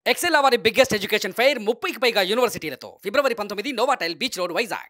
XL వారి biggest education fair ముప్పైకి పైగా యూనివర్సిటీలతో ఫిబ్రవరి పంతొమ్మిది Novotel beach road Vizag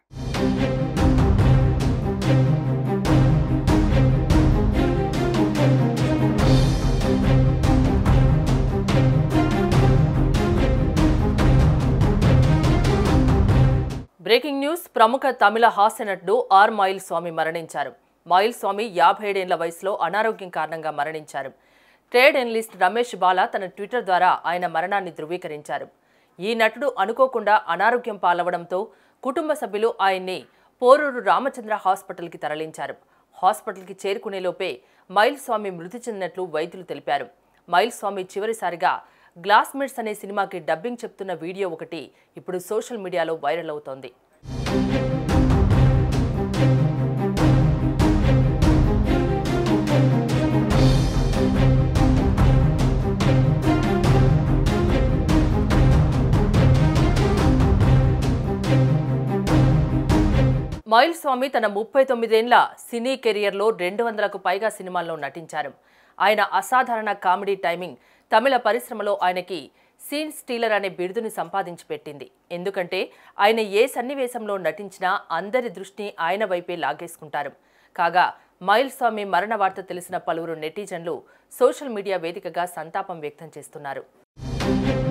breaking news ప్రముఖ తమిళ హాస్య నటుడు ఆర్ మాయిల్ స్వామి మరణించారు మాయిల్ స్వామి యాభై ఏడేళ్ల వయసులో అనారోగ్యం కారణంగా మరణించారు ట్రేడ్ ఎనలిస్ట్ రమేష్ బాలా తన ట్విట్టర్ ద్వారా ఆయన మరణాన్ని ధృవీకరించారు ఈ నటుడు అనుకోకుండా అనారోగ్యం పాలవడంతో కుటుంబ సభ్యులు ఆయన్ని పోరూరు రామచంద్ర హాస్పిటల్కి తరలించారు హాస్పిటల్కి చేరుకునే లోపే మైల్ స్వామి మృతి చెందినట్లు వైద్యులు తెలిపారు మైల్ స్వామి చివరిసారిగా గ్లాస్మేట్స్ అనే సినిమాకి డబ్బింగ్ చెప్తున్న వీడియో ఒకటి ఇప్పుడు సోషల్ మీడియాలో వైరల్ అవుతోంది మైల్ స్వామి తన ముప్పై తొమ్మిదేండ్ల సినీ కెరియర్లో రెండు వందలకు పైగా సినిమాల్లో నటించారు ఆయన అసాధారణ కామెడీ టైమింగ్ తమిళ పరిశ్రమలో ఆయనకి సీన్ స్టీలర్ అనే బిరుదుని సంపాదించి పెట్టింది ఎందుకంటే ఆయన ఏ సన్నివేశంలో నటించినా అందరి దృష్టిని ఆయన వైపే లాగేసుకుంటారు కాగా మైల్ స్వామి మరణ వార్త తెలిసిన పలువురు నెటిజన్లు సోషల్ మీడియా వేదికగా సంతాపం వ్యక్తం చేస్తున్నారు